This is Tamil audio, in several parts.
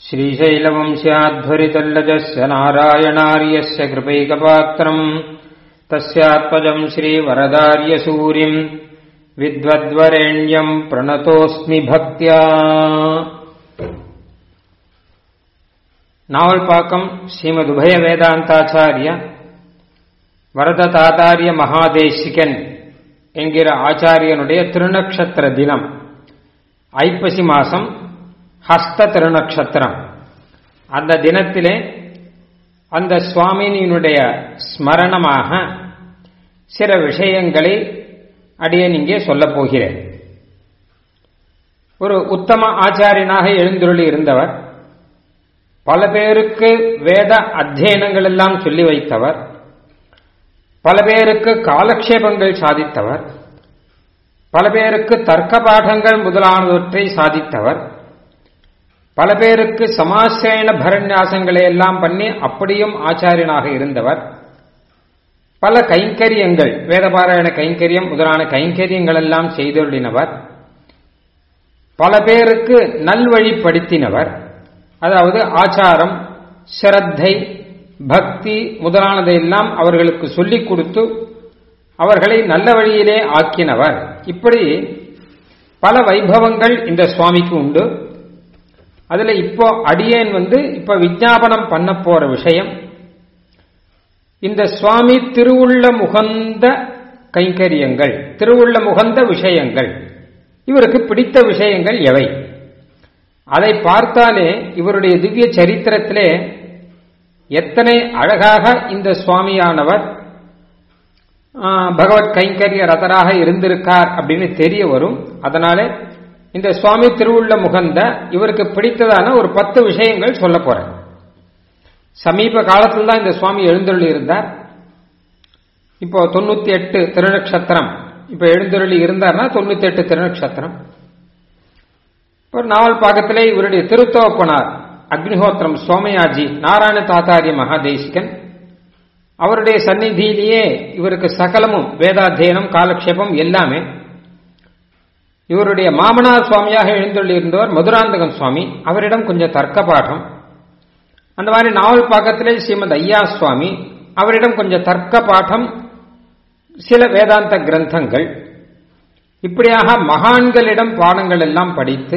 श्रीशैलवंश्याध्वरितल्लजस्य नारायणार्यस्य कृपैकपात्रम् तस्यात्मजम् श्रीवरदार्यसूरिम् विद्वद्वरेण्यम् प्रणतोऽस्मि भक्त्या நாவல்பாக்கம் ஸ்ரீமத் உபய வேதாந்தாச்சாரிய வரத தாத்தாரிய மகாதேசிகன் என்கிற ஆச்சாரியனுடைய திருநக்ஷத்திர தினம் ஐப்பசி மாசம் ஹஸ்த திருநக்ஷத்திரம் அந்த தினத்திலே அந்த சுவாமியினுடைய ஸ்மரணமாக சில விஷயங்களை அடியேன் இங்கே சொல்லப் போகிறேன் ஒரு உத்தம ஆச்சாரியனாக எழுந்துருளி இருந்தவர் பல பேருக்கு வேத அத்தியனங்கள் எல்லாம் சொல்லி வைத்தவர் பல பேருக்கு காலக்ஷேபங்கள் சாதித்தவர் பல பேருக்கு தர்க்க பாடங்கள் முதலானவற்றை சாதித்தவர் பல பேருக்கு சமாசிரயண பரநியாசங்களை எல்லாம் பண்ணி அப்படியும் ஆச்சாரியனாக இருந்தவர் பல கைங்கரியங்கள் வேதபாராயண கைங்கரியம் முதலான கைங்கரியங்கள் எல்லாம் செய்துள்ளினவர் பல பேருக்கு நல்வழிப்படுத்தினவர் அதாவது ஆச்சாரம் சிரத்தை பக்தி முதலானதையெல்லாம் அவர்களுக்கு சொல்லிக் கொடுத்து அவர்களை நல்ல வழியிலே ஆக்கினவர் இப்படி பல வைபவங்கள் இந்த சுவாமிக்கு உண்டு அதுல இப்போ அடியேன் வந்து இப்ப விஜாபனம் பண்ண போற விஷயம் இந்த சுவாமி திருவுள்ள முகந்த கைங்கரியங்கள் திருவுள்ள முகந்த விஷயங்கள் இவருக்கு பிடித்த விஷயங்கள் எவை அதை பார்த்தாலே இவருடைய திவ்ய சரித்திரத்திலே எத்தனை அழகாக இந்த சுவாமியானவர் பகவத் கைங்கரிய ரதராக இருந்திருக்கார் அப்படின்னு தெரிய வரும் அதனாலே இந்த சுவாமி திருவுள்ள முகந்த இவருக்கு பிடித்ததான ஒரு பத்து விஷயங்கள் சொல்ல போறேன் சமீப காலத்தில் தான் இந்த சுவாமி எழுந்தருளி இருந்தார் இப்போ தொண்ணூத்தி எட்டு திருநக்ஷத்திரம் இப்ப எழுந்தருளி இருந்தார்னா தொண்ணூத்தி எட்டு திருநக்ஷத்திரம் ஒரு நாவல் பாகத்திலே இவருடைய திருத்தோப்பனார் அக்னிஹோத்திரம் சோமயாஜி நாராயண தாத்தாரிய மகாதேசிகன் அவருடைய சந்நிதியிலேயே இவருக்கு சகலமும் வேதாத்தியனம் காலக்ஷேபம் எல்லாமே இவருடைய மாமனார் சுவாமியாக எழுந்துள்ளிருந்தவர் மதுராந்தகன் சுவாமி அவரிடம் கொஞ்சம் தர்க்க பாடம் அந்த மாதிரி நாவல் பாக்கத்திலே ஸ்ரீமத் ஐயா சுவாமி அவரிடம் கொஞ்சம் தர்க்க பாடம் சில வேதாந்த கிரந்தங்கள் இப்படியாக மகான்களிடம் பாடங்கள் எல்லாம் படித்து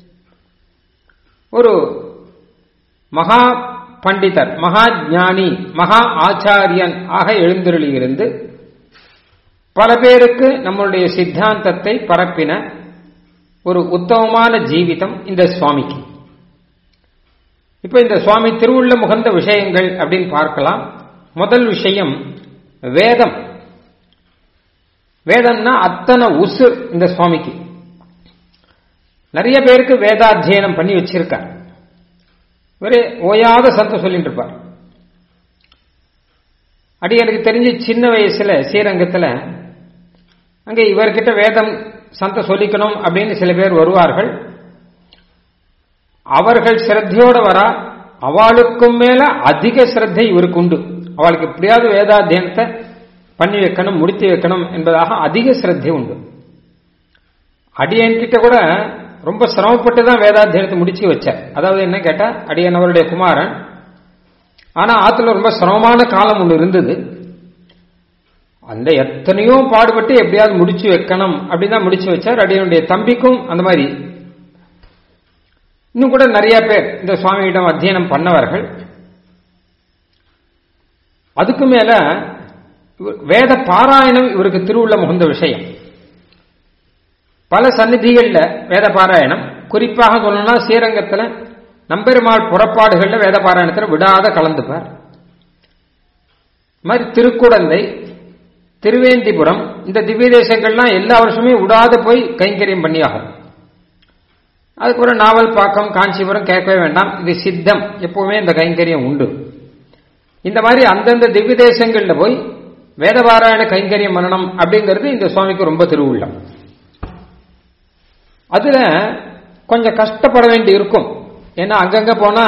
ஒரு மகா பண்டிதர் மகா ஞானி மகா ஆச்சாரியன் ஆக எழுந்தருளியிருந்து பல பேருக்கு நம்மளுடைய சித்தாந்தத்தை பரப்பின ஒரு உத்தமமான ஜீவிதம் இந்த சுவாமிக்கு இப்ப இந்த சுவாமி திருவுள்ள முகந்த விஷயங்கள் அப்படின்னு பார்க்கலாம் முதல் விஷயம் வேதம் வேதம்னா அத்தனை உசு இந்த சுவாமிக்கு நிறைய பேருக்கு வேதாத்தியனம் பண்ணி வச்சிருக்கார் இவரே ஓயாத சந்த சொல்லிட்டு இருப்பார் அடி எனக்கு தெரிஞ்சு சின்ன வயசுல ஸ்ரீரங்கத்துல அங்கே இவர்கிட்ட வேதம் சந்த சொல்லிக்கணும் அப்படின்னு சில பேர் வருவார்கள் அவர்கள் சிரத்தையோட வரா அவளுக்கும் மேல அதிக சிரத்தை இவருக்கு உண்டு அவளுக்கு எப்படியாவது வேதாத்தியனத்தை பண்ணி வைக்கணும் முடித்து வைக்கணும் என்பதாக அதிக சிரத்தை உண்டு அடியன் கிட்ட கூட ரொம்ப சிரமப்பட்டு தான் வேதாத்தியனத்தை முடிச்சு வச்சார் அதாவது என்ன கேட்டா அடியன் அவருடைய குமாரன் ஆனா ஆத்துல ரொம்ப சிரமமான காலம் ஒன்று இருந்தது அந்த எத்தனையோ பாடுபட்டு எப்படியாவது முடிச்சு வைக்கணும் அப்படின்னு தான் முடிச்சு வச்சார் அடியனுடைய தம்பிக்கும் அந்த மாதிரி இன்னும் கூட நிறைய பேர் இந்த சுவாமியிடம் அத்தியனம் பண்ணவர்கள் அதுக்கு மேல வேத பாராயணம் இவருக்கு திருவுள்ள முகந்த விஷயம் பல சந்நிதிகள்ல வேத பாராயணம் குறிப்பாக சொல்லணும்னா ஸ்ரீரங்கத்துல நம்பெருமாள் புறப்பாடுகள்ல வேத பாராயணத்தில் விடாத கலந்துப்பார் மாதிரி திருக்குடந்தை திருவேந்திபுரம் இந்த திவ்ய தேசங்கள்லாம் எல்லா வருஷமே விடாத போய் கைங்கரியம் பண்ணி ஆகும் அதுக்கப்புறம் நாவல் பாக்கம் காஞ்சிபுரம் கேட்கவே வேண்டாம் இது சித்தம் எப்பவுமே இந்த கைங்கரியம் உண்டு இந்த மாதிரி அந்தந்த திவ்ய தேசங்கள்ல போய் வேதபாராயண கைங்கரியம் பண்ணணும் அப்படிங்கிறது இந்த சுவாமிக்கு ரொம்ப திருவுள்ளம் அதுல கொஞ்சம் கஷ்டப்பட வேண்டி இருக்கும் ஏன்னா அங்கங்க போனா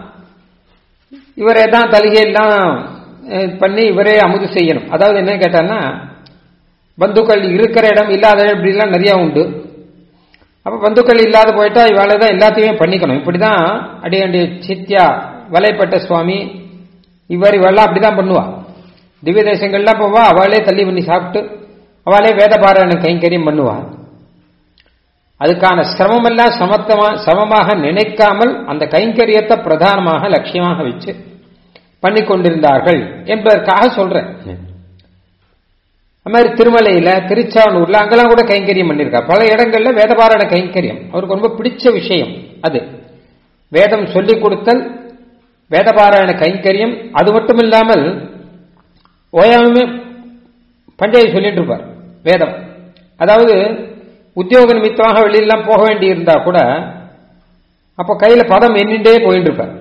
இவரே தான் தலிகையெல்லாம் பண்ணி இவரே அமுது செய்யணும் அதாவது என்ன கேட்டான்னா பந்துக்கள் இருக்கிற இடம் இல்லாத இடம் இப்படிலாம் நிறைய உண்டு அப்ப பந்துக்கள் இல்லாத போயிட்டா இவாளை தான் எல்லாத்தையுமே பண்ணிக்கணும் இப்படிதான் அடியாண்டி சித்யா வலைப்பட்ட சுவாமி இவர் இவெல்லாம் அப்படிதான் பண்ணுவா திவ்ய தேசங்கள்லாம் போவா அவளே தள்ளி பண்ணி சாப்பிட்டு அவளே வேத பாராயண கைங்கரியம் பண்ணுவா அதுக்கான சிரமமெல்லாம் சமத்தமா சமமாக நினைக்காமல் அந்த கைங்கரியத்தை பிரதானமாக லட்சியமாக வச்சு பண்ணி கொண்டிருந்தார்கள் என்பதற்காக சொல்றேன் அது மாதிரி திருமலையில திருச்சானூர்ல அங்கெல்லாம் கூட கைங்கரியம் பண்ணியிருக்கார் பல இடங்கள்ல வேதபாராயண கைங்கரியம் அவருக்கு ரொம்ப பிடிச்ச விஷயம் அது வேதம் சொல்லிக் கொடுத்தல் வேதபாராயண கைங்கரியம் அது மட்டும் இல்லாமல் ஓயாமே பஞ்சாயத்து சொல்லிட்டு இருப்பார் வேதம் அதாவது உத்தியோக நிமித்தமாக வெளியெல்லாம் போக வேண்டி இருந்தா கூட அப்போ கையில பதம் எண்ணிண்டே போயிட்டு இருப்பார்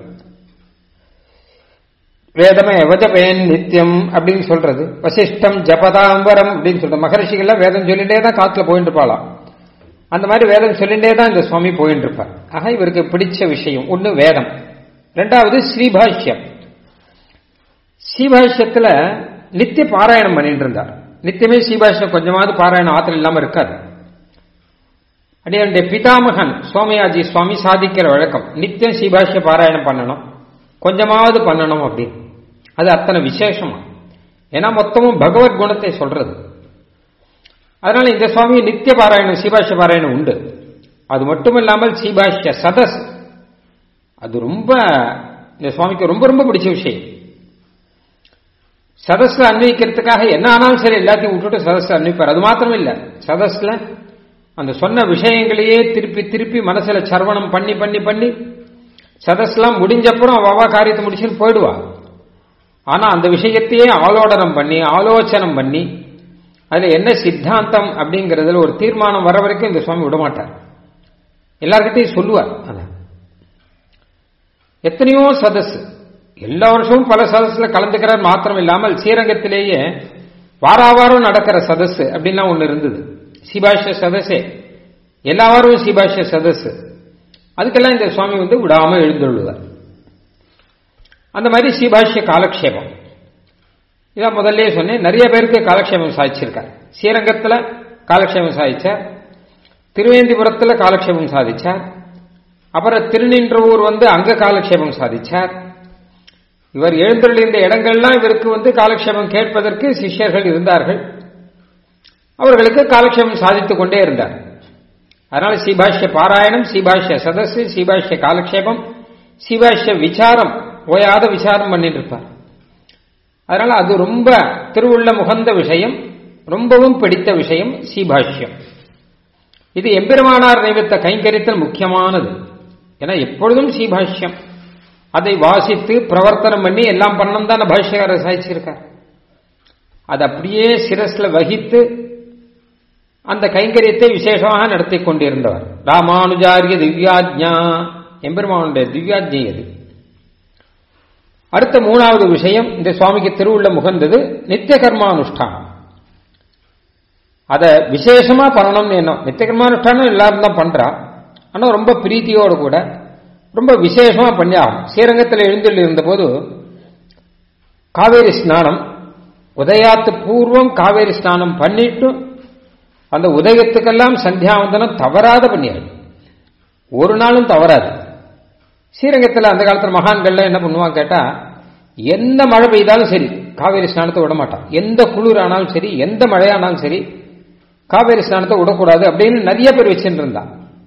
வேதமே வஜபேன் நித்தியம் அப்படின்னு சொல்றது வசிஷ்டம் ஜபதாம்பரம் அப்படின்னு சொல்ற மகரிஷிகள்லாம் வேதம் சொல்லிட்டே தான் காத்துல போயிட்டு இருப்பாளாம் அந்த மாதிரி வேதம் சொல்லிட்டே தான் இந்த சுவாமி போயிட்டு இருப்பார் ஆக இவருக்கு பிடிச்ச விஷயம் ஒன்னு வேதம் ரெண்டாவது ஸ்ரீபாஷ்யம் ஸ்ரீபாஷ்யத்துல நித்திய பாராயணம் பண்ணிட்டு இருந்தார் நித்தியமே ஸ்ரீபாஷ்யம் கொஞ்சமாவது பாராயணம் ஆத்திரம் இல்லாம இருக்காது அடியாருடைய பிதாமகன் சோமயாஜி சுவாமி சாதிக்கிற வழக்கம் நித்தியம் ஸ்ரீபாஷ்ய பாராயணம் பண்ணணும் கொஞ்சமாவது பண்ணணும் அப்படின்னு அது அத்தனை விசேஷமா ஏன்னா மொத்தமும் பகவத் குணத்தை சொல்றது அதனால இந்த சுவாமி நித்திய பாராயணம் சீபாஷ்ய பாராயணம் உண்டு அது மட்டும் இல்லாமல் சீபாஷ்ய சதஸ் அது ரொம்ப இந்த சுவாமிக்கு ரொம்ப ரொம்ப பிடிச்ச விஷயம் சதஸ்ல அன்வைக்கிறதுக்காக என்ன ஆனாலும் சரி எல்லாத்தையும் விட்டுட்டு சதஸ்ல அன்வைப்பார் அது மாத்திரம் இல்ல சதஸ்ல அந்த சொன்ன விஷயங்களையே திருப்பி திருப்பி மனசுல சர்வணம் பண்ணி பண்ணி பண்ணி சதஸ்லாம் முடிஞ்சப்புறம் அவா காரியத்தை முடிச்சுன்னு போயிடுவா ஆனா அந்த விஷயத்தையே ஆலோடனம் பண்ணி ஆலோசனம் பண்ணி அதுல என்ன சித்தாந்தம் அப்படிங்கறதுல ஒரு தீர்மானம் வர வரைக்கும் இந்த சுவாமி விடமாட்டார் எல்லார்கிட்டையும் சொல்லுவார் அத எத்தனையோ சதஸ் எல்லா வருஷமும் பல சதஸ்ல கலந்துக்கிறார் மாத்திரம் இல்லாமல் ஸ்ரீரங்கத்திலேயே வாராவாரம் நடக்கிற சதஸ் அப்படின்லாம் ஒண்ணு இருந்தது சிபாஷ்ய சதஸே எல்லா வாரமும் சிபாஷ்ய சதஸ் அதுக்கெல்லாம் இந்த சுவாமி வந்து விடாம எழுந்துள்ளார் அந்த மாதிரி ஸ்ரீபாஷ்ய காலக்ஷேபம் இதான் முதல்ல சொன்னேன் நிறைய பேருக்கு காலக்ஷேபம் சாதிச்சிருக்கார் ஸ்ரீரங்கத்தில் காலக்ஷேபம் சாதிச்சார் திருவேந்திபுரத்தில் காலக்ஷேபம் சாதிச்சார் அப்புறம் திருநின்றவூர் வந்து அங்க காலக்ஷேபம் சாதிச்சார் இவர் எழுந்துள்ள இடங்கள்லாம் இவருக்கு வந்து காலக்ஷேபம் கேட்பதற்கு சிஷ்யர்கள் இருந்தார்கள் அவர்களுக்கு காலக்ஷேபம் சாதித்துக் கொண்டே இருந்தார் அதனால சீபாஷ்ய பாராயணம் சீபாஷ்ய சதஸ் சீபாஷ்ய காலக்ஷேபம் சீபாஷ்ய விசாரம் ஓயாத விசாரம் பண்ணிட்டு இருப்பார் அதனால அது ரொம்ப திருவுள்ள முகந்த விஷயம் ரொம்பவும் பிடித்த விஷயம் சீபாஷ்யம் இது எம்பெருமானார் நிமித்த கைங்கரித்தல் முக்கியமானது ஏன்னா எப்பொழுதும் சீபாஷ்யம் அதை வாசித்து பிரவர்த்தனம் பண்ணி எல்லாம் பண்ணணும் தான் பாஷ்யக்காரர் சாதிச்சிருக்கார் அது அப்படியே சிரஸ்ல வகித்து அந்த கைங்கரியத்தை விசேஷமாக நடத்தி கொண்டிருந்தவர் ராமானுஜாரிய திவ்யாஜ்ஞா எம்பெருமானுடைய திவ்யாஜ்ஞை அது அடுத்த மூணாவது விஷயம் இந்த சுவாமிக்கு திருவுள்ள முகந்தது நித்திய கர்மானுஷ்டானம் அதை விசேஷமா பண்ணணும்னு என்ன நித்திய கர்மானுஷ்டானம் எல்லாரும் தான் பண்றா ஆனா ரொம்ப பிரீத்தியோடு கூட ரொம்ப விசேஷமா பண்ணி ஆகும் ஸ்ரீரங்கத்தில் எழுந்தில் இருந்தபோது காவேரி ஸ்நானம் உதயாத்து பூர்வம் காவேரி ஸ்நானம் பண்ணிட்டு அந்த உதயத்துக்கெல்லாம் சந்தியாவந்தனம் தவறாத பண்ணியாரு ஒரு நாளும் தவறாது ஸ்ரீரங்கத்தில் அந்த காலத்தில் மகான்கள்லாம் என்ன பண்ணுவாங்க கேட்டா எந்த மழை பெய்தாலும் சரி காவேரி ஸ்நானத்தை விட மாட்டான் எந்த குளிர் ஆனாலும் சரி எந்த மழையானாலும் சரி காவேரி ஸ்நானத்தை விடக்கூடாது அப்படின்னு நிறைய பேர் வச்சுட்டு இருந்தா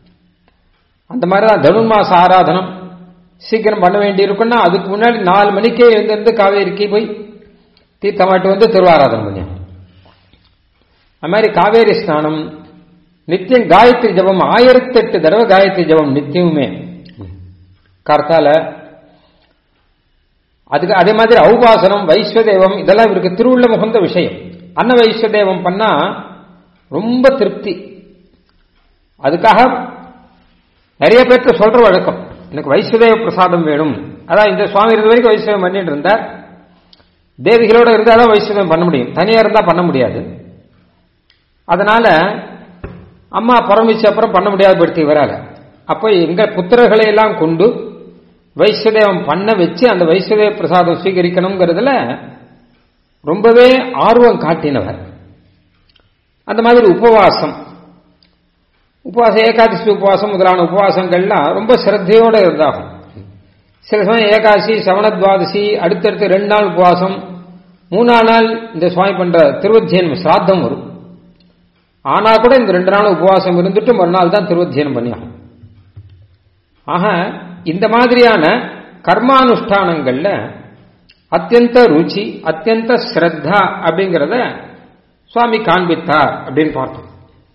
அந்த மாதிரி தான் தனுர்மாச ஆராதனம் சீக்கிரம் பண்ண வேண்டி இருக்குன்னா அதுக்கு முன்னாடி நாலு மணிக்கே எழுந்திருந்து காவேரிக்கு போய் தீர்த்தமாட்டு வந்து திருவாராதனம் பண்ணி அது மாதிரி காவேரி ஸ்நானம் நித்தியம் காயத்ரி ஜபம் ஆயிரத்தி எட்டு தடவை காயத்ரி ஜபம் நித்தியமுமே கார்த்தால அதுக்கு அதே மாதிரி ஔபாசனம் வைஸ்வதேவம் இதெல்லாம் இவருக்கு திருவுள்ள முகந்த விஷயம் அன்ன வைஸ்வதேவம் பண்ணா ரொம்ப திருப்தி அதுக்காக நிறைய பேருக்கு சொல்ற வழக்கம் எனக்கு வைஸ்வதேவ பிரசாதம் வேணும் அதான் இந்த சுவாமி இருந்த வரைக்கும் வைஸ்வதம் பண்ணிட்டு இருந்தார் தேவிகளோட இருந்தால் தான் வைஸ்வதம் பண்ண முடியும் தனியா இருந்தா பண்ண முடியாது அதனால அம்மா பரமிச்ச அப்புறம் பண்ண முடியாது படுத்தி இவரால அப்போ எங்க புத்திரர்களை எல்லாம் கொண்டு வைஸ்வதேவம் பண்ண வச்சு அந்த வைஸ்வதேவ பிரசாதம் ஸ்வீகரிக்கணுங்கிறதுல ரொம்பவே ஆர்வம் காட்டினவர் அந்த மாதிரி உபவாசம் உபவாசம் ஏகாதசி உபவாசம் முதலான உபவாசங்கள்லாம் ரொம்ப சிரத்தையோடு இருந்தாகும் சில சமயம் ஏகாதசி சவணத்வாதசி அடுத்தடுத்து ரெண்டு நாள் உபவாசம் மூணாம் நாள் இந்த சுவாமி பண்ற திருவத்தியனம் சிராத்தம் வரும் ஆனா கூட இந்த ரெண்டு நாள் உபவாசம் இருந்துட்டு மறுநாள் தான் திருவத்தியனம் பண்ணியாகும் ஆக இந்த மாதிரியான கர்மானுஷ்டானங்கள்ல அத்தியந்த ருச்சி அத்தியந்த ஸ்ரத்தா அப்படிங்கிறத சுவாமி காண்பித்தார் அப்படின்னு பார்த்தோம்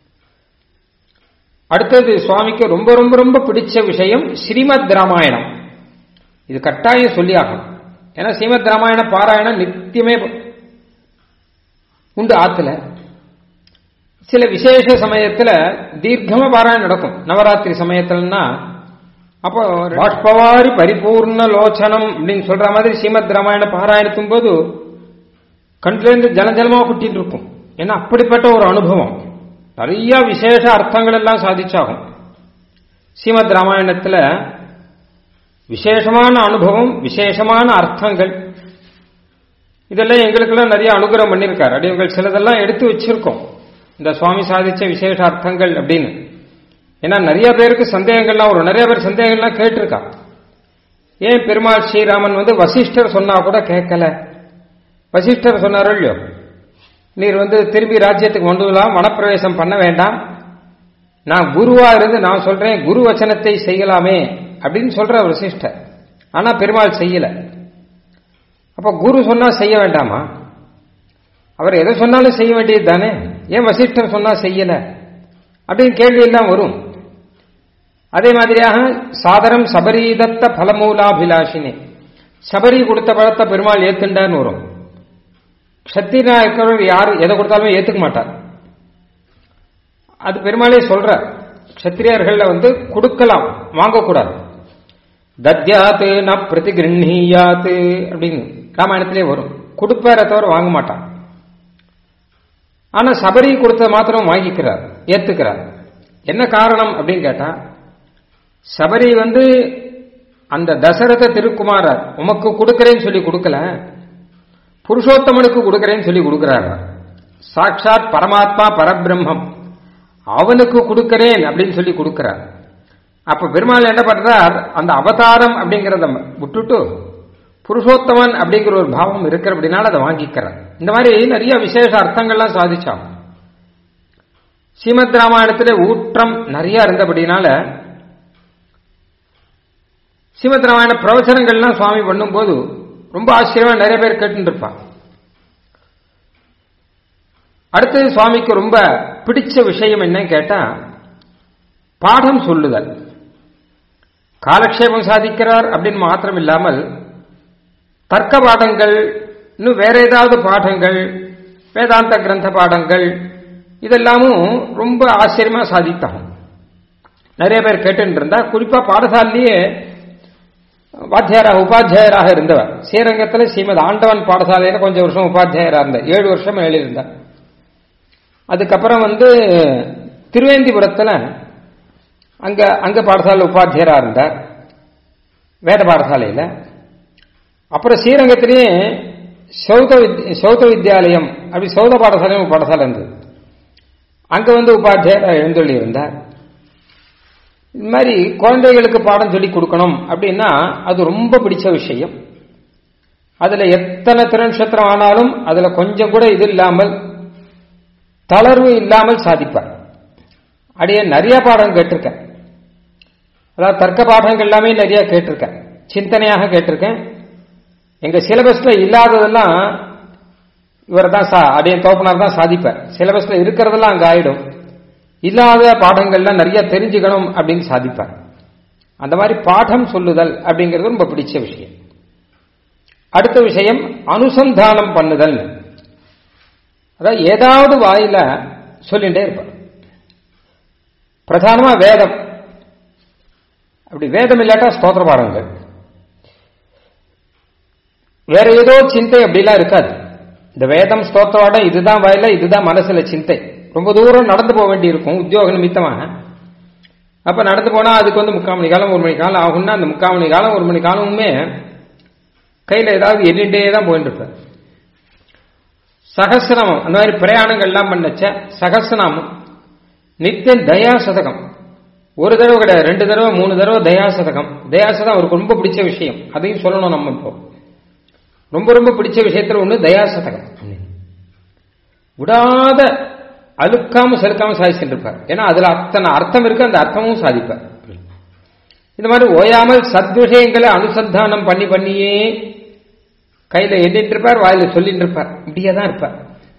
அடுத்தது சுவாமிக்கு ரொம்ப ரொம்ப ரொம்ப பிடிச்ச விஷயம் ஸ்ரீமத் ராமாயணம் இது கட்டாயம் சொல்லியாகும் ஏன்னா ஸ்ரீமத் ராமாயண பாராயணம் நித்தியமே உண்டு ஆத்துல சில விசேஷ சமயத்துல தீர்க்கமா பாராயணம் நடக்கும் நவராத்திரி சமயத்துலன்னா அப்போ பாஷ்பவாரி பரிபூர்ண லோச்சனம் அப்படின்னு சொல்ற மாதிரி ஸ்ரீமத் ராமாயண பாராயணத்தும் போது கண்ணிலேருந்து ஜலஜலமா குட்டிட்டு இருக்கும் ஏன்னா அப்படிப்பட்ட ஒரு அனுபவம் நிறைய விசேஷ அர்த்தங்கள் எல்லாம் சாதிச்சாகும் ஸ்ரீமத் ராமாயணத்துல விசேஷமான அனுபவம் விசேஷமான அர்த்தங்கள் இதெல்லாம் எங்களுக்கெல்லாம் நிறைய அனுகிரகம் பண்ணியிருக்காரு அடியவங்கள் சிலதெல்லாம் எடுத்து வச்சிருக்கோம் இந்த சுவாமி சாதிச்ச விசேஷ அர்த்தங்கள் அப்படின்னு ஏன்னா நிறைய பேருக்கு சந்தேகங்கள்லாம் வரும் நிறைய பேர் சந்தேகங்கள்லாம் கேட்டிருக்கா ஏன் பெருமாள் ஸ்ரீராமன் வந்து வசிஷ்டர் சொன்னா கூட கேட்கல வசிஷ்டர் சொன்னாரோ இல்லையோ நீர் வந்து திரும்பி ராஜ்யத்துக்கு வந்துடலாம் வனப்பிரவேசம் பண்ண வேண்டாம் நான் குருவா இருந்து நான் சொல்றேன் குரு வச்சனத்தை செய்யலாமே அப்படின்னு சொல்ற வசிஷ்டர் ஆனா பெருமாள் செய்யல அப்ப குரு சொன்னா செய்ய வேண்டாமா அவர் எதை சொன்னாலும் செய்ய வேண்டியது தானே ஏன் வசிஷ்டர் சொன்னா செய்யல அப்படின்னு கேள்வி எல்லாம் வரும் அதே மாதிரியாக சாதரம் சபரீதத்த பலமூலாபிலாஷினி சபரி கொடுத்த பழத்தை பெருமாள் ஏத்துண்டான்னு வரும் சத்தியனா இருக்கிறவர் யார் எதை கொடுத்தாலுமே ஏத்துக்க மாட்டார் அது பெருமாளே சொல்ற கத்திரியர்கள்ல வந்து கொடுக்கலாம் வாங்கக்கூடாது தத்யாத்து ந பிரதிகிருஹீயாத்து அப்படின்னு ராமாயணத்திலே வரும் கொடுப்பார தவிர வாங்க மாட்டான் ஆனா சபரி கொடுத்த மாத்திரம் வாங்கிக்கிறார் ஏத்துக்கிறார் என்ன காரணம் அப்படின்னு கேட்டா சபரி வந்து அந்த தசரத திருக்குமாரர் உமக்கு கொடுக்கறேன்னு சொல்லி கொடுக்கல புருஷோத்தமனுக்கு கொடுக்கறேன்னு சொல்லி கொடுக்கிறார் சாட்சாத் பரமாத்மா பரபிரம்மம் அவனுக்கு கொடுக்கறேன் அப்படின்னு சொல்லி கொடுக்கிறார் அப்ப பெருமாள் என்ன பண்றார் அந்த அவதாரம் அப்படிங்கறத விட்டுட்டு புருஷோத்தமன் அப்படிங்கிற ஒரு பாவம் இருக்கிற அப்படின்னால அதை வாங்கிக்கிறார் இந்த மாதிரி நிறைய விசேஷ அர்த்தங்கள்லாம் சாதிச்சான் ஸ்ரீமத் ராமாயணத்துல ஊற்றம் நிறைய இருந்தபடினால ஸ்ரீமத் ராமாயண பிரவச்சனங்கள்லாம் சுவாமி பண்ணும்போது ரொம்ப ஆச்சரியமா நிறைய பேர் கேட்டு இருப்பான் அடுத்தது சுவாமிக்கு ரொம்ப பிடிச்ச விஷயம் என்னன்னு கேட்டா பாடம் சொல்லுதல் காலக்ஷேபம் சாதிக்கிறார் அப்படின்னு மாத்திரம் இல்லாமல் தர்க்க பாடங்கள் இன்னும் வேற ஏதாவது பாடங்கள் வேதாந்த கிரந்த பாடங்கள் இதெல்லாமும் ரொம்ப ஆச்சரியமா சாதித்தாகும் நிறைய பேர் கேட்டு இருந்தா குறிப்பா பாடசாலையே வாத்தியாராக உபாத்தியாயராக இருந்தவர் ஸ்ரீரங்கத்தில் ஸ்ரீமத் ஆண்டவன் பாடசாலையில கொஞ்சம் வருஷம் உபாத்தியாயராக இருந்தார் ஏழு வருஷம் எழுதியிருந்தார் அதுக்கப்புறம் வந்து திருவேந்திபுரத்தில் அங்க அங்க பாடசாலை உபாத்தியராக இருந்தார் வேத பாடசாலையில் அப்புறம் ஸ்ரீரங்கத்திலேயே சௌத சௌத வித்யாலயம் அப்படி சௌத பாடசாலையும் பாடசாலை இருந்தது அங்க வந்து உபாத்தியாயர் எழுந்தொள்ளி இருந்தார் இது மாதிரி குழந்தைகளுக்கு பாடம் சொல்லி கொடுக்கணும் அப்படின்னா அது ரொம்ப பிடிச்ச விஷயம் அதுல எத்தனை திருநட்சத்திரம் ஆனாலும் அதுல கொஞ்சம் கூட இது இல்லாமல் தளர்வு இல்லாமல் சாதிப்பார் அடைய நிறைய பாடம் கேட்டிருக்கேன் அதாவது தர்க்க பாடங்கள் எல்லாமே நிறைய கேட்டிருக்கேன் சிந்தனையாக கேட்டிருக்கேன் எங்க சிலபஸ்ல இல்லாததெல்லாம் இவர் தான் சா அடைய தோப்பனார் தான் சாதிப்பார் சிலபஸ்ல இருக்கிறதெல்லாம் அங்க ஆயிடும் இல்லாத பாடங்கள்லாம் நிறைய தெரிஞ்சுக்கணும் அப்படின்னு சாதிப்பார் அந்த மாதிரி பாடம் சொல்லுதல் அப்படிங்கிறது ரொம்ப பிடிச்ச விஷயம் அடுத்த விஷயம் அனுசந்தானம் பண்ணுதல் அதாவது ஏதாவது வாயில சொல்லிட்டே இருப்பார் பிரதானமா வேதம் அப்படி வேதம் இல்லாட்டா ஸ்தோத்திர பாடங்கள் வேற ஏதோ சிந்தை அப்படிலாம் இருக்காது இந்த வேதம் ஸ்தோத்திரம் இதுதான் வாயில இதுதான் மனசுல சிந்தை ரொம்ப தூரம் நடந்து போக வேண்டி இருக்கும் உத்தியோக நிமித்தமாக அப்ப நடந்து போனா அதுக்கு வந்து முக்கால் மணி காலம் ஒரு மணி காலம் ஆகும்னா அந்த முக்கால் மணி காலம் ஒரு மணி காலமுமே கையில ஏதாவது எண்ணிட்டே தான் போயிட்டு இருப்பார் சகசிரமம் அந்த மாதிரி பிரயாணங்கள்லாம் பண்ணச்ச சகசிரநாமம் நித்தியம் தயா சதகம் ஒரு தடவை கிடையாது ரெண்டு தடவை மூணு தடவை தயா சதகம் தயா சதகம் அவருக்கு ரொம்ப பிடிச்ச விஷயம் அதையும் சொல்லணும் நம்ம இப்போ ரொம்ப ரொம்ப பிடிச்ச விஷயத்துல ஒண்ணு தயா சதகம் விடாத அழுக்காம செலுக்காம சாதிச்சுட்டு இருப்பார் ஏன்னா அதுல அத்தனை அர்த்தம் இருக்கு அந்த அர்த்தமும் சாதிப்பார் இந்த மாதிரி ஓயாமல் சத்விஷயங்களை அனுசந்தானம் பண்ணி பண்ணியே கையில எண்ணிட்டு இருப்பார் வாயில சொல்லிட்டு இருப்பார் இப்படியே தான் இருப்பார்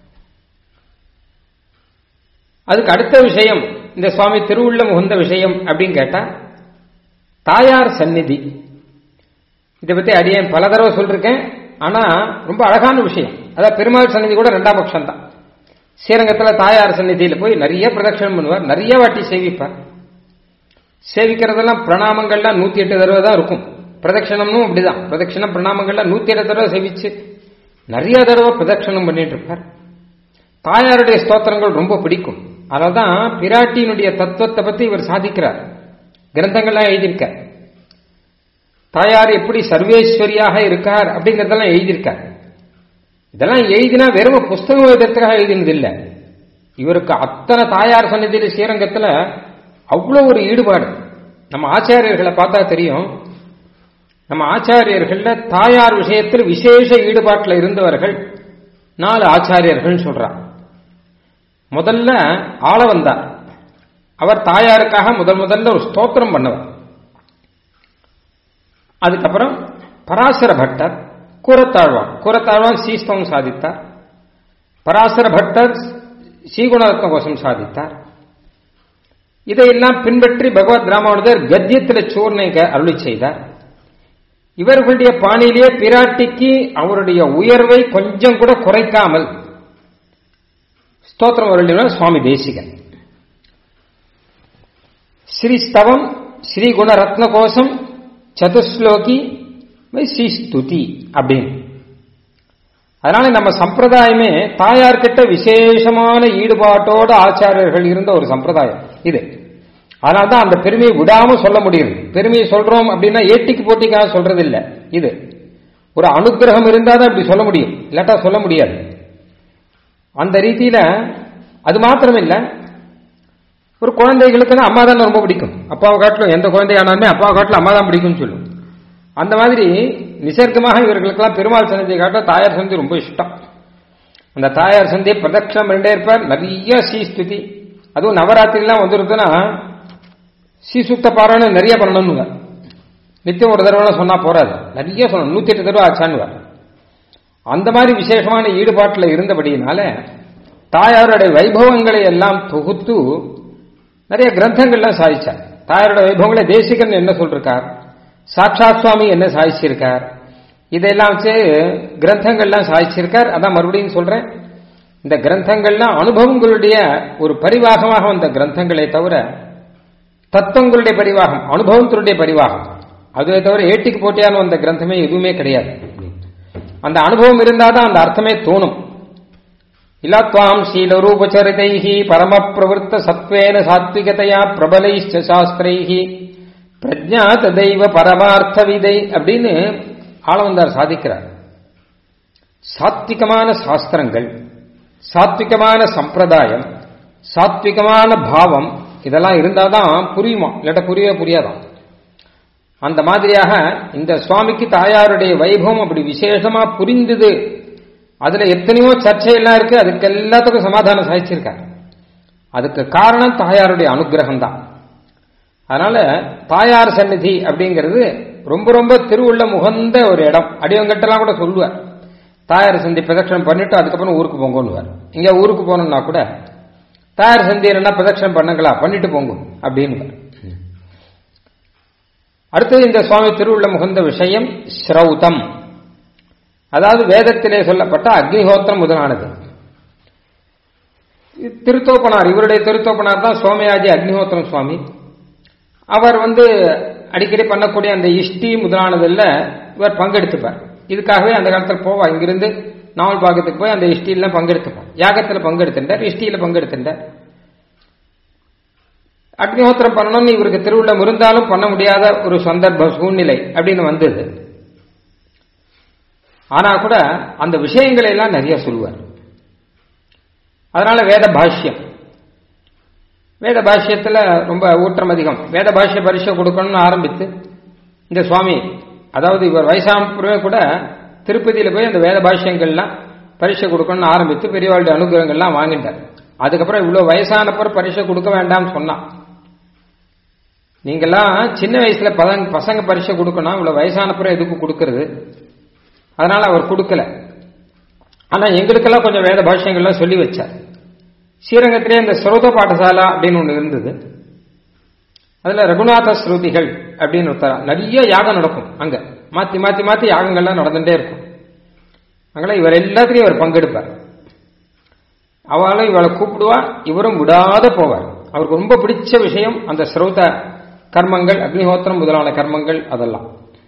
அதுக்கு அடுத்த விஷயம் இந்த சுவாமி திருவுள்ள முகந்த விஷயம் அப்படின்னு கேட்டா தாயார் சந்நிதி இதை பத்தி அடியேன் பல தடவை சொல்லிருக்கேன் ஆனா ரொம்ப அழகான விஷயம் அதாவது பெருமாள் சந்நிதி கூட ரெண்டாம் பட்சம் தான் ஸ்ரீரங்கத்துல தாயார் சந்நிதியில போய் நிறைய பிரதட்சணம் பண்ணுவார் நிறைய வாட்டி சேவிப்பார் சேவிக்கிறதெல்லாம் பிரணாமங்கள்லாம் நூத்தி எட்டு தடவை தான் இருக்கும் பிரதட்சணம்னும் அப்படிதான் பிரதட்சணம் பிரணாமங்கள்லாம் நூத்தி எட்டு தடவை சேவிச்சு நிறைய தடவை பிரதட்சணம் பண்ணிட்டு இருப்பார் தாயாருடைய ஸ்தோத்திரங்கள் ரொம்ப பிடிக்கும் அதனால்தான் பிராட்டியினுடைய தத்துவத்தை பத்தி இவர் சாதிக்கிறார் கிரந்தங்கள்லாம் எழுதியிருக்கார் தாயார் எப்படி சர்வேஸ்வரியாக இருக்கார் அப்படிங்கறதெல்லாம் எழுதியிருக்கார் இதெல்லாம் எழுதினா வெறும் புஸ்தகம் எழுதுறதுக்காக எழுதினது இல்லை இவருக்கு அத்தனை தாயார் சன்னிதியில் ஸ்ரீரங்கத்துல அவ்வளோ ஒரு ஈடுபாடு நம்ம ஆச்சாரியர்களை பார்த்தா தெரியும் நம்ம ஆச்சாரியர்கள்ல தாயார் விஷயத்தில் விசேஷ ஈடுபாட்டில் இருந்தவர்கள் நாலு ஆச்சாரியர்கள் சொல்றார் முதல்ல ஆள வந்தார் அவர் தாயாருக்காக முதல் முதல்ல ஒரு ஸ்தோத்திரம் பண்ணவர் அதுக்கப்புறம் பராசர பட்டர் கூரத்தாழ்வான் கூரத்தாழ்வான் சீஸ்தவம் சாதித்தார் பராசர பட்டர் ஸ்ரீகுணரத்ன கோஷம் சாதித்தார் இதையெல்லாம் பின்பற்றி பகவத் ராமானுஜர் கத்தியத்தில் சூர்ணைக அருளி செய்தார் இவர்களுடைய பாணியிலேயே பிராட்டிக்கு அவருடைய உயர்வை கொஞ்சம் கூட குறைக்காமல் ஸ்தோத்திரம் அருளினார் சுவாமி தேசிகன் ஸ்ரீஸ்தவம் ஸ்ரீ குண ரத்ன கோஷம் சதுஸ்லோகி ஸ்ரீ ஸ்துதி அப்படின்னு அதனால நம்ம சம்பிரதாயமே தாயார்கிட்ட விசேஷமான ஈடுபாட்டோட ஆச்சாரியர்கள் இருந்த ஒரு சம்பிரதாயம் இது அதனால்தான் அந்த பெருமையை விடாம சொல்ல முடியுது பெருமையை சொல்றோம் அப்படின்னா ஏட்டிக்கு போட்டிக்காக சொல்றது இல்ல இது ஒரு அனுகிரகம் இருந்தா தான் இப்படி சொல்ல முடியும் இல்லாட்டா சொல்ல முடியாது அந்த ரீதியில அது மாத்திரம் இல்ல ஒரு குழந்தைகளுக்கு அம்மா தான் ரொம்ப பிடிக்கும் அப்பாவை காட்டிலும் எந்த குழந்தையானாலுமே அப்பாவை காட்டிலும் அம்மா தான் பிடிக்கும்னு சொல்லும் அந்த மாதிரி நிசர்க்கமாக இவர்களுக்கெல்லாம் பெருமாள் சந்தி காட்ட தாயார் சந்தி ரொம்ப இஷ்டம் அந்த தாயார் சந்தி பிரதட்சணம் ரெண்டே இருப்பார் நிறைய ஸ்ரீஸ்துதி அதுவும் நவராத்திரிலாம் வந்துருக்குன்னா ஸ்ரீசுத்த பாராயணம் நிறைய பண்ணணுங்க நித்தியம் ஒரு தடவை சொன்னா போறாது நிறைய சொல்லணும் நூத்தி எட்டு தடவை ஆச்சான்வார் அந்த மாதிரி விசேஷமான ஈடுபாட்டில் இருந்தபடியினால தாயாருடைய வைபவங்களை எல்லாம் தொகுத்து நிறைய கிரந்தங்கள்லாம் சாதிச்சார் தாயாரோட வைபவங்களை தேசிகன் என்ன சொல்றார் சாட்சாத் சுவாமி என்ன சாதிச்சிருக்கார் இதெல்லாம் வச்சு கிரந்தங்கள்லாம் சாதிச்சிருக்கார் அதான் மறுபடியும் சொல்றேன் இந்த கிரந்தங்கள்லாம் அனுபவங்களுடைய ஒரு பரிவாகமாக வந்த கிரந்தங்களை தவிர தத்துவங்களுடைய பரிவாகம் அனுபவத்தினுடைய பரிவாகம் அதுவே தவிர ஏட்டிக்கு போட்டியான வந்த கிரந்தமே எதுவுமே கிடையாது அந்த அனுபவம் இருந்தாதான் அந்த அர்த்தமே தோணும் இலத்வாம் சீலரூபச்சரிதைஹி பரம பிரவருத்த சத்வேன சாத்விகதையா பிரபலைஷ்ட சாஸ்திரைஹி பிரஜாத தெய்வ பரமார்த்த விதை அப்படின்னு ஆளவந்தார் சாதிக்கிறார் சாத்விகமான சாஸ்திரங்கள் சாத்விகமான சம்பிரதாயம் சாத்விகமான பாவம் இதெல்லாம் இருந்தாதான் புரியுமா இல்லாட்ட புரியவே புரியாதான் அந்த மாதிரியாக இந்த சுவாமிக்கு தாயாருடைய வைபவம் அப்படி விசேஷமா புரிந்தது அதுல எத்தனையோ சர்ச்சையெல்லாம் இருக்கு அதுக்கு எல்லாத்துக்கும் சமாதானம் சாதிச்சிருக்காரு அதுக்கு காரணம் தாயாருடைய அனுகிரகம் தான் அதனால தாயார் சந்நிதி அப்படிங்கிறது ரொம்ப ரொம்ப திருவுள்ள முகந்த ஒரு இடம் அடிவங்கட்டெல்லாம் கூட சொல்லுவார் தாயார் சந்தி பிரதட்சணம் பண்ணிட்டு அதுக்கப்புறம் ஊருக்கு போங்கன்னுவார் இங்க ஊருக்கு போனோம்னா கூட தாயார் சந்தி என்ன பிரதட்சணம் பண்ணுங்களா பண்ணிட்டு போங்க அப்படின்னு அடுத்தது இந்த சுவாமி திருவுள்ள முகந்த விஷயம் ஸ்ரௌதம் அதாவது வேதத்திலே சொல்லப்பட்ட அக்னிஹோத்திரம் முதலானது திருத்தோப்பனார் இவருடைய திருத்தோப்பனார் தான் சோமயாஜி அக்னிஹோத்திரம் சுவாமி அவர் வந்து அடிக்கடி பண்ணக்கூடிய அந்த இஷ்டி முதலானதில் இவர் பங்கெடுத்துப்பார் இதுக்காகவே அந்த காலத்தில் போவா இங்கிருந்து நாவல் பாகத்துக்கு போய் அந்த இஷ்டியில பங்கெடுத்துப்பார் யாகத்தில் பங்கெடுத்துட்டார் இஷ்டியில பங்கெடுத்துட்டார் அக்னிஹோத்திரம் பண்ணணும்னு இவருக்கு திருவிழம் இருந்தாலும் பண்ண முடியாத ஒரு சந்தர்ப்ப சூழ்நிலை அப்படின்னு வந்தது ஆனா கூட அந்த விஷயங்களை எல்லாம் நிறைய சொல்லுவார் அதனால வேத பாஷ்யம் வேத பாஷ்யத்துல ரொம்ப ஊற்றம் அதிகம் வேத பாஷ்ய பரிசை கொடுக்கணும்னு ஆரம்பித்து இந்த சுவாமி அதாவது இவர் வயசானப்புறவே கூட திருப்பதியில போய் அந்த வேத பாஷ்யங்கள்லாம் பரிசை கொடுக்கணும்னு ஆரம்பித்து பெரியவாளுடைய அனுகிரகங்கள்லாம் வாங்கிட்டார் அதுக்கப்புறம் இவ்வளவு வயசானப்புறம் பரிசை கொடுக்க வேண்டாம்னு சொன்னான் நீங்கெல்லாம் சின்ன வயசுல பதங்க பசங்க பரிசை கொடுக்கணும் இவ்வளவு வயசானப்புறம் எதுக்கு கொடுக்கறது அதனால அவர் கொடுக்கல ஆனா எங்களுக்கெல்லாம் கொஞ்சம் வேத பாஷ்யங்கள்லாம் சொல்லி வச்சார் ஸ்ரீரங்கத்திலே இந்த ஸ்ரோத பாடசாலா அப்படின்னு ஒன்று இருந்தது அதுல ரகுநாத ஸ்ருதிகள் அப்படின்னு ஒருத்தர் நிறைய யாகம் நடக்கும் அங்க மாத்தி மாத்தி மாத்தி யாகங்கள்லாம் நடந்துட்டே இருக்கும் அங்கெல்லாம் இவர் எல்லாத்திலையும் அவர் பங்கெடுப்பார் அவளும் இவளை கூப்பிடுவா இவரும் விடாத போவார் அவருக்கு ரொம்ப பிடிச்ச விஷயம் அந்த ஸ்ரோத கர்மங்கள் அக்னிஹோத்திரம் முதலான கர்மங்கள் அதெல்லாம்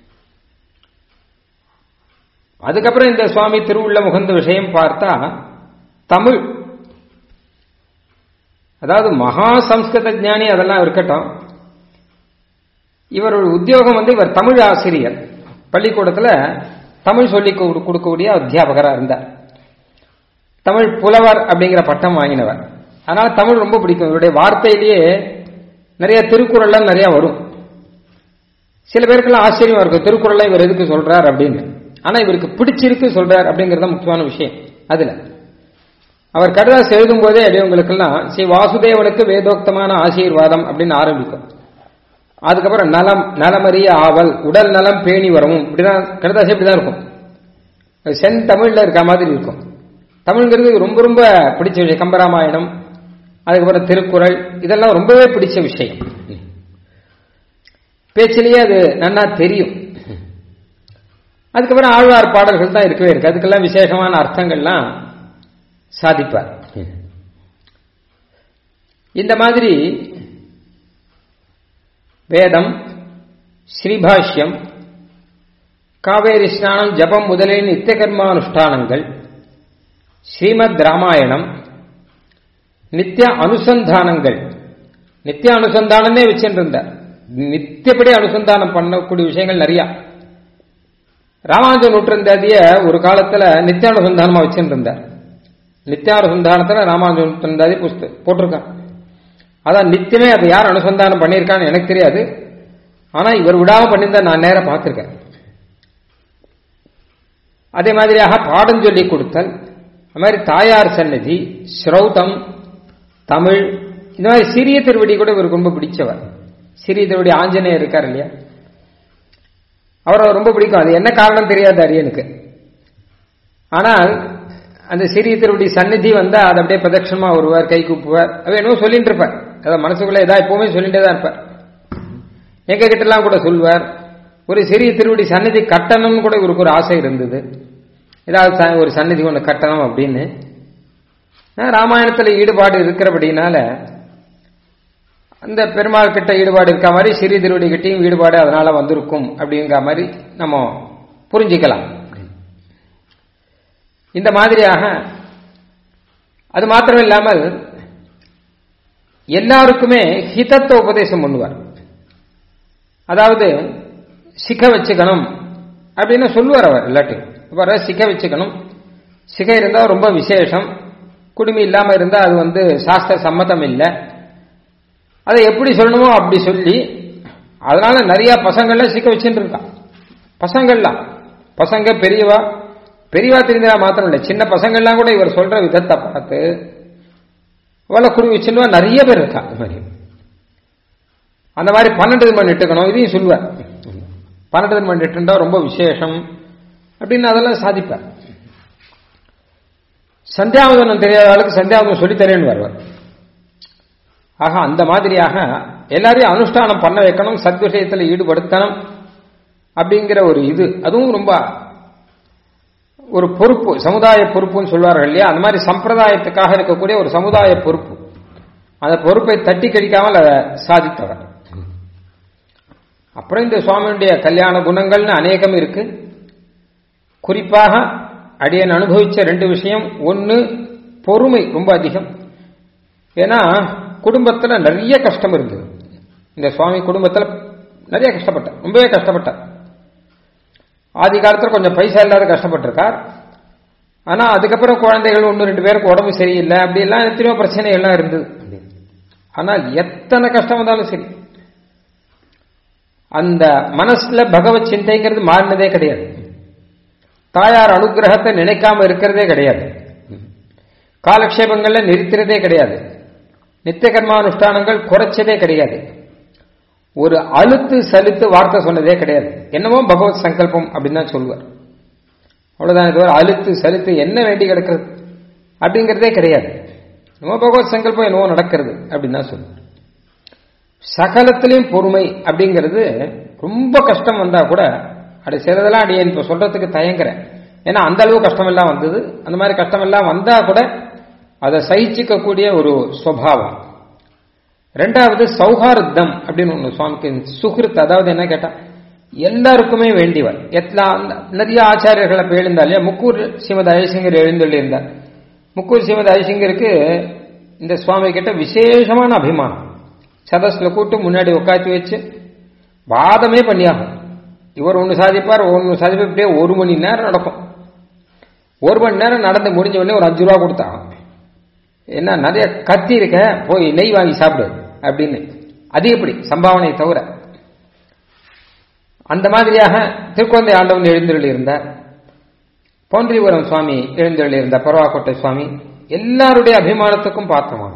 அதுக்கப்புறம் இந்த சுவாமி திருவுள்ள முகந்த விஷயம் பார்த்தா தமிழ் அதாவது மகா சம்ஸ்கிருத ஞானி அதெல்லாம் இருக்கட்டும் இவரோட உத்தியோகம் வந்து இவர் தமிழ் ஆசிரியர் பள்ளிக்கூடத்தில் தமிழ் சொல்லி கொடுக்கக்கூடிய அத்தியாபகராக இருந்தார் தமிழ் புலவர் அப்படிங்கிற பட்டம் வாங்கினவர் அதனால தமிழ் ரொம்ப பிடிக்கும் இவருடைய வார்த்தையிலேயே நிறைய திருக்குறள்லாம் நிறைய வரும் சில பேருக்கெல்லாம் ஆச்சரியமா இருக்கும் திருக்குறளை இவர் எதுக்கு சொல்றார் அப்படின்னு ஆனா இவருக்கு பிடிச்சிருக்கு சொல்றார் அப்படிங்கறது முக்கியமான விஷயம் அதுல அவர் கடிதாஸ் எழுதும் போதே அடியவங்களுக்கெல்லாம் ஸ்ரீ வாசுதேவனுக்கு வேதோக்தமான ஆசீர்வாதம் அப்படின்னு ஆரம்பிக்கும் அதுக்கப்புறம் நலம் நலமறிய ஆவல் உடல் நலம் பேணி வரவும் இப்படிதான் கடிதாசி இப்படிதான் இருக்கும் சென் தமிழ்ல இருக்க மாதிரி இருக்கும் தமிழ்ங்கிறது ரொம்ப ரொம்ப பிடிச்ச விஷயம் கம்பராமாயணம் அதுக்கப்புறம் திருக்குறள் இதெல்லாம் ரொம்பவே பிடிச்ச விஷயம் பேச்சிலேயே அது நன்னா தெரியும் அதுக்கப்புறம் ஆழ்வார் பாடல்கள் தான் இருக்கவே இருக்கு அதுக்கெல்லாம் விசேஷமான அர்த்தங்கள்லாம் சாதிப்பார் இந்த மாதிரி வேதம் ஸ்ரீபாஷ்யம் காவேரி ஸ்நானம் ஜபம் முதலிய நித்திய கர்மானுஷ்டானங்கள் ஸ்ரீமத் ராமாயணம் நித்திய அனுசந்தானங்கள் நித்திய அனுசந்தானமே வச்சுருந்தார் நித்தியப்படி அனுசந்தானம் பண்ணக்கூடிய விஷயங்கள் நிறைய ராமானுஜ நூற்றந்தாதிய ஒரு காலத்துல நித்தியானுசந்தானமா வச்சுருந்தார் நித்தியானுசந்தானத்துல ராமானுஜ நூற்றந்தாதி புஸ்த போட்டிருக்கான் அதான் நித்தியமே அதை யார் அனுசந்தானம் பண்ணியிருக்கான்னு எனக்கு தெரியாது ஆனா இவர் விடாம பண்ணியிருந்தா நான் நேரம் பார்த்திருக்கேன் அதே மாதிரியாக பாடம் சொல்லி கொடுத்தல் அது மாதிரி தாயார் சன்னதி ஸ்ரௌதம் தமிழ் இந்த மாதிரி சிறிய திருவடி கூட இவருக்கு ரொம்ப பிடிச்சவர் சிறிய திருவடி ஆஞ்சநேயர் இருக்கார் இல்லையா அவரை ரொம்ப பிடிக்கும் அது என்ன காரணம் தெரியாது அரியனுக்கு ஆனால் அந்த சிறிய திருவடி சந்நிதி வந்தா அது அப்படியே பிரதட்சணமா வருவார் கை கூப்புவார் அவ என்னவோ சொல்லிட்டு இருப்பார் அதை மனசுக்குள்ள ஏதாவது எப்பவுமே சொல்லிட்டே தான் இருப்பார் எங்க கிட்டலாம் கூட சொல்வார் ஒரு சிறிய திருவடி சந்நிதி கட்டணம்னு கூட இவருக்கு ஒரு ஆசை இருந்தது ஏதாவது ஒரு சந்நிதி ஒன்று கட்டணும் அப்படின்னு ராமாயணத்தில் ஈடுபாடு இருக்கிறபடினால அந்த பெருமாள் கிட்ட ஈடுபாடு இருக்க மாதிரி சிறிய திருவடி கிட்டையும் ஈடுபாடு அதனால வந்திருக்கும் அப்படிங்கிற மாதிரி நம்ம புரிஞ்சுக்கலாம் இந்த மாதிரியாக அது மாத்திரம் இல்லாமல் எல்லாருக்குமே ஹிதத்துவ உபதேசம் பண்ணுவார் அதாவது சிக்க வச்சுக்கணும் அப்படின்னு சொல்லுவார் அவர் எல்லாத்தையும் வர சிக்க வச்சுக்கணும் சிகை இருந்தால் ரொம்ப விசேஷம் குடுமி இல்லாமல் இருந்தால் அது வந்து சாஸ்திர சம்மதம் இல்லை அதை எப்படி சொல்லணுமோ அப்படி சொல்லி அதனால நிறைய பசங்கள்லாம் சிக்க வச்சுட்டு இருக்கான் பசங்கள்லாம் பசங்க பெரியவா பெரியவா தெரிஞ்சா மாத்திரம் இல்லை சின்ன பசங்கள்லாம் கூட இவர் சொல்ற விதத்தை பார்த்து அவளை குடி வச்சுருவா நிறைய பேர் இருக்கா அது மாதிரி அந்த மாதிரி பன்னெண்டு மணி இட்டுக்கணும் இதையும் சொல்லுவார் பன்னெண்டு மணி இட்டுண்டா ரொம்ப விசேஷம் அப்படின்னு அதெல்லாம் சாதிப்பார் சந்தியாவதனம் தெரியாத ஆளுக்கு சந்தியாவதனம் சொல்லித்தரேன்னு வருவார் ஆக அந்த மாதிரியாக எல்லாரையும் அனுஷ்டானம் பண்ண வைக்கணும் சத்விஷயத்தில் ஈடுபடுத்தணும் அப்படிங்கிற ஒரு இது அதுவும் ரொம்ப ஒரு பொறுப்பு சமுதாய பொறுப்புன்னு சொல்வார்கள் இல்லையா அந்த மாதிரி சம்பிரதாயத்துக்காக இருக்கக்கூடிய ஒரு சமுதாய பொறுப்பு அந்த பொறுப்பை தட்டி கழிக்காமல் அதை சாதித்தவர் அப்புறம் இந்த சுவாமியுடைய கல்யாண குணங்கள்னு அநேகம் இருக்கு குறிப்பாக அடியன் அனுபவிச்ச ரெண்டு விஷயம் ஒன்று பொறுமை ரொம்ப அதிகம் ஏன்னா குடும்பத்தில் நிறைய கஷ்டம் இருந்தது இந்த சுவாமி குடும்பத்தில் நிறைய கஷ்டப்பட்டார் ரொம்பவே கஷ்டப்பட்டார் ஆதி காலத்தில் கொஞ்சம் பைசா இல்லாத கஷ்டப்பட்டிருக்கார் ஆனால் அதுக்கப்புறம் குழந்தைகள் ஒன்று ரெண்டு பேருக்கு உடம்பு சரியில்லை அப்படிலாம் எத்தனையோ பிரச்சனைகள்லாம் இருந்தது ஆனால் எத்தனை கஷ்டம் வந்தாலும் சரி அந்த மனசுல பகவத் சிந்தைங்கிறது மாறினதே கிடையாது தாயார் அனுகிரகத்தை நினைக்காம இருக்கிறதே கிடையாது காலக்ஷேபங்கள்ல நிறுத்துறதே கிடையாது நித்திய கர்மானுஷ்டானங்கள் குறைச்சதே கிடையாது ஒரு அழுத்து சலித்து வார்த்தை சொன்னதே கிடையாது என்னமோ பகவத் சங்கல்பம் அப்படின்னு தான் சொல்லுவார் அவ்வளவுதான் இது ஒரு அழுத்து சலித்து என்ன வேண்டி கிடக்கிறது அப்படிங்கிறதே கிடையாது என்னமோ பகவத் சங்கல்பம் என்னவோ நடக்கிறது அப்படின்னு தான் சொல்லுவார் சகலத்திலையும் பொறுமை அப்படிங்கிறது ரொம்ப கஷ்டம் வந்தா கூட அப்படி சிலதெல்லாம் அடி இப்ப சொல்றதுக்கு தயங்குறேன் ஏன்னா அந்த அளவு கஷ்டம் எல்லாம் வந்தது அந்த மாதிரி கஷ்டம் எல்லாம் வந்தா கூட அதை சகிச்சுக்க கூடிய ஒரு சுவாவம் ரெண்டாவது சௌஹார்தம் அப்படின்னு ஒன்று சுவாமிக்கு சுகிருத் அதாவது என்ன கேட்டா எல்லாருக்குமே வேண்டியவர் எல்லாம் நிறைய ஆச்சாரியர்களை போய் எழுந்தார் இல்லையா முக்கூர் ஸ்ரீமத் அழசிங்கர் எழுந்தள்ளியிருந்தார் முக்கூர் ஸ்ரீமத் அழசிங்கருக்கு இந்த சுவாமி கிட்ட விசேஷமான அபிமானம் சதஸ்ல கூட்டு முன்னாடி உட்காந்து வச்சு வாதமே பண்ணியாகும் இவர் ஒன்று சாதிப்பார் ஒன்று சாதிப்பார் இப்படியே ஒரு மணி நேரம் நடக்கும் ஒரு மணி நேரம் நடந்து முடிஞ்ச உடனே ஒரு அஞ்சு ரூபா கொடுத்தாங்க என்ன நிறைய கத்தி இருக்க போய் நெய் வாங்கி சாப்பிடு அப்படின்னு அது எப்படி சம்பாவனை தவிர அந்த மாதிரியாக திருக்குழந்தை ஆண்டவன் எழுந்தருள் இருந்தார் பௌந்திரிபுரம் சுவாமி எழுந்தருள் இருந்தார் பரவாக்கோட்டை சுவாமி எல்லாருடைய அபிமானத்துக்கும் பாத்திரமான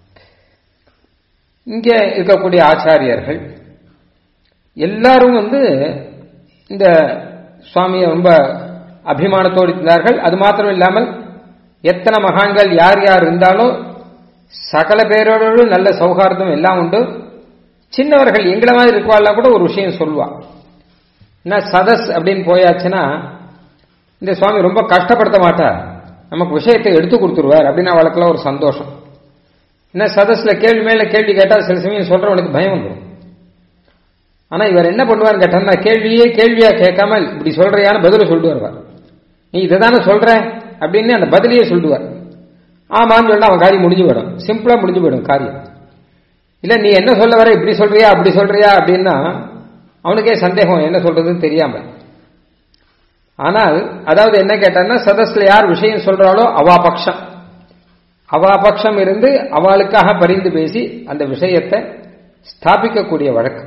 இங்கே இருக்கக்கூடிய ஆச்சாரியர்கள் எல்லாரும் வந்து இந்த சுவாமியை ரொம்ப அபிமானத்தோடு இருந்தார்கள் அது மாத்திரம் இல்லாமல் எத்தனை மகான்கள் யார் யார் இருந்தாலும் சகல பேரோடு நல்ல சௌகார்தம் எல்லாம் உண்டு சின்னவர்கள் எங்களை மாதிரி இருக்குவாள்லாம் கூட ஒரு விஷயம் சொல்லுவா என்ன சதஸ் அப்படின்னு போயாச்சுன்னா இந்த சுவாமி ரொம்ப கஷ்டப்படுத்த மாட்டார் நமக்கு விஷயத்தை எடுத்து கொடுத்துருவார் அப்படின்னு அவளுக்கெல்லாம் ஒரு சந்தோஷம் என்ன சதஸ்ல கேள்வி மேல கேள்வி கேட்டா சில சமயம் சொல்றவனுக்கு பயம் வந்துடும் ஆனா இவர் என்ன பண்ணுவார் கேட்டா கேள்வியே கேள்வியா கேட்காம இப்படி சொல்றியான பதில சொல்லிட்டு வருவார் நீ இதை தானே சொல்ற அப்படின்னு அந்த பதிலையே சொல்லுவார் ஆமான்னு சொன்னா அவன் காரியம் முடிஞ்சு போயிடும் சிம்பிளா முடிஞ்சு போயிடும் காரியம் இல்ல நீ என்ன சொல்ல வர இப்படி சொல்றியா அப்படி சொல்றியா அப்படின்னா அவனுக்கே சந்தேகம் என்ன சொல்றதுன்னு தெரியாம ஆனால் அதாவது என்ன கேட்டான்னா சதஸ்ல யார் விஷயம் சொல்றாளோ அவா பட்சம் அவா பட்சம் இருந்து அவளுக்காக பரிந்து பேசி அந்த விஷயத்தை ஸ்தாபிக்கக்கூடிய வழக்கு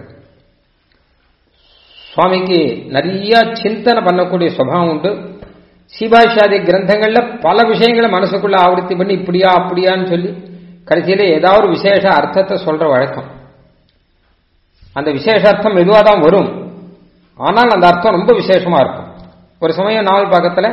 சுவாமிக்கு நிறைய சிந்தனை பண்ணக்கூடிய சுபாவம் உண்டு சீபாஷாதி கிரந்தங்கள்ல பல விஷயங்களை மனசுக்குள்ள ஆவர்த்தி பண்ணி இப்படியா அப்படியான்னு சொல்லி கடைசியில ஏதாவது ஒரு விசேஷ அர்த்தத்தை சொல்ற வழக்கம் அந்த விசேஷ அர்த்தம் மெதுவாக தான் வரும் ஆனால் அந்த அர்த்தம் ரொம்ப விசேஷமா இருக்கும் ஒரு சமயம் நாவல் பக்கத்துல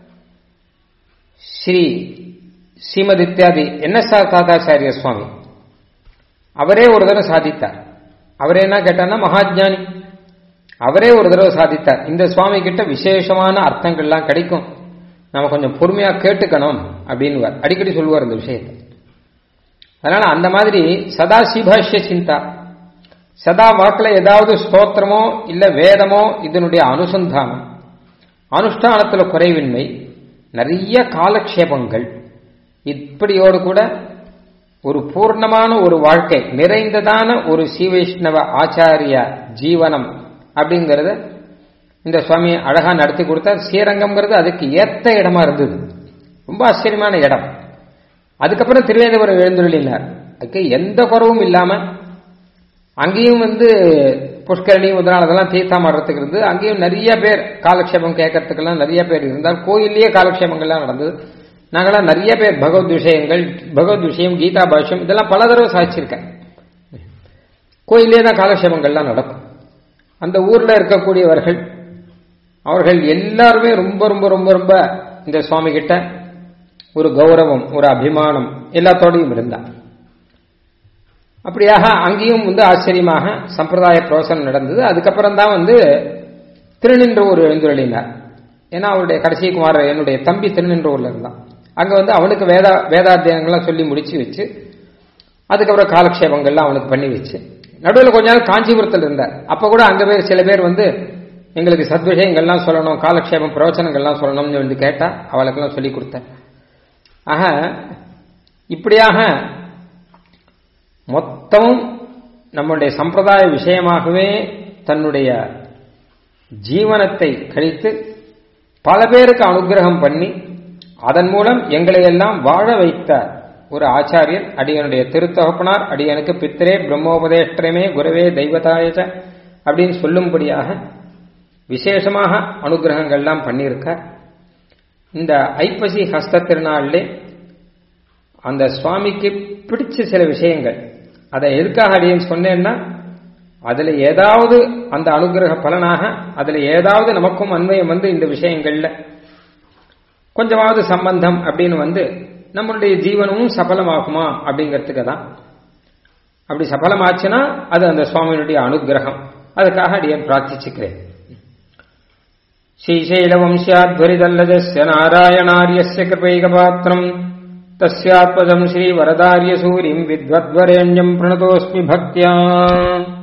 ஸ்ரீ ஸ்ரீமத் இத்தியாதி என்எஸ்ஆர் தாதாச்சாரிய சுவாமி அவரே ஒரு தடவை சாதித்தார் அவரே என்ன கேட்டார்னா மகாஜானி அவரே ஒரு தடவை சாதித்தார் இந்த சுவாமி கிட்ட விசேஷமான அர்த்தங்கள்லாம் கிடைக்கும் நம்ம கொஞ்சம் பொறுமையா கேட்டுக்கணும் அப்படின்னு அடிக்கடி சொல்லுவார் இந்த விஷயத்தை அதனால அந்த மாதிரி சதா சிபாஷ்ய சிந்தா சதா வாக்கில் ஏதாவது ஸ்தோத்திரமோ இல்ல வேதமோ இதனுடைய அனுசந்தானம் அனுஷ்டானத்துல குறைவின்மை நிறைய காலக்ஷேபங்கள் இப்படியோடு கூட ஒரு பூர்ணமான ஒரு வாழ்க்கை நிறைந்ததான ஒரு ஸ்ரீவைஷ்ணவ ஆச்சாரிய ஜீவனம் அப்படிங்கறத இந்த சுவாமி அழகா நடத்தி கொடுத்தார் ஸ்ரீரங்கம்ங்கிறது அதுக்கு ஏத்த இடமா இருந்தது ரொம்ப ஆச்சரியமான இடம் அதுக்கப்புறம் திருவேந்தபுரம் எழுந்துள்ளினார் அதுக்கு எந்த குறவும் இல்லாம அங்கேயும் வந்து புஷ்கரணி முதலானதெல்லாம் தீர்த்தம் ஆடுறதுக்கு இருந்து அங்கேயும் நிறைய பேர் காலக்ஷேபம் கேட்கறதுக்கெல்லாம் நிறைய பேர் இருந்தால் கோயிலேயே காலக்ஷேபங்கள்லாம் நடந்தது நாங்களாம் நிறைய பேர் பகவத் விஷயங்கள் பகவத் விஷயம் கீதா பாஷ்யம் இதெல்லாம் பல தடவை சாதிச்சிருக்கேன் கோயிலே தான் காலக்ஷேபங்கள்லாம் நடக்கும் அந்த ஊர்ல இருக்கக்கூடியவர்கள் அவர்கள் எல்லாருமே ரொம்ப ரொம்ப ரொம்ப ரொம்ப இந்த சுவாமி கிட்ட ஒரு கௌரவம் ஒரு அபிமானம் எல்லாத்தோடையும் இருந்தார் அப்படியாக அங்கேயும் வந்து ஆச்சரியமாக சம்பிரதாய பிரவசனம் நடந்தது அதுக்கப்புறம் தான் வந்து திருநின்றவூர் எழுந்துள்ளினார் ஏன்னா அவருடைய கடைசி குமார் என்னுடைய தம்பி திருநின்றவூர்ல இருந்தான் அங்க வந்து அவனுக்கு வேதா வேதாத்தியனங்கள்லாம் சொல்லி முடிச்சு வச்சு அதுக்கப்புறம் காலக்ஷேபங்கள்லாம் அவனுக்கு பண்ணி வச்சு நடுவில் கொஞ்ச நாள் காஞ்சிபுரத்தில் இருந்தார் அப்ப கூட அங்க பேர் சில பேர் வந்து எங்களுக்கு சத்விஷயங்கள்லாம் சொல்லணும் காலக்ஷேபம் பிரவச்சனங்கள்லாம் சொல்லணும்னு வந்து கேட்டா அவளுக்கெல்லாம் சொல்லி கொடுத்தேன் ஆக இப்படியாக மொத்தமும் நம்முடைய சம்பிரதாய விஷயமாகவே தன்னுடைய ஜீவனத்தை கழித்து பல பேருக்கு அனுகிரகம் பண்ணி அதன் மூலம் எங்களை எல்லாம் வாழ வைத்த ஒரு ஆச்சாரியர் அடியனுடைய திருத்தகப்பனார் அடியனுக்கு பித்திரே பிரம்மோபதேஷ்டரமே குருவே தெய்வதாயச்ச அப்படின்னு சொல்லும்படியாக விசேஷமாக அனுகிரகங்கள்லாம் பண்ணியிருக்கார் இந்த ஐப்பசி ஹஸ்த திருநாளிலே அந்த சுவாமிக்கு பிடிச்ச சில விஷயங்கள் அதை எதுக்காக அடியேன்னு சொன்னேன்னா அதுல ஏதாவது அந்த அனுகிரக பலனாக அதுல ஏதாவது நமக்கும் அன்வயம் வந்து இந்த விஷயங்கள்ல கொஞ்சமாவது சம்பந்தம் அப்படின்னு வந்து நம்மளுடைய ஜீவனமும் சபலமாகுமா அப்படிங்கிறதுக்கு தான் அப்படி சபலமாச்சுன்னா அது அந்த சுவாமியினுடைய அனுகிரகம் அதுக்காக அடியேன் பிரார்த்திச்சுக்கிறேன் श्रीशैलवंश्याध्वरिदल्लजस्य नारायणार्यस्य कृपैकपात्रम् तस्यात्मजम् श्रीवरदार्यसूरिम् विद्वद्वरेण्यम् प्रणतोऽस्मि भक्त्या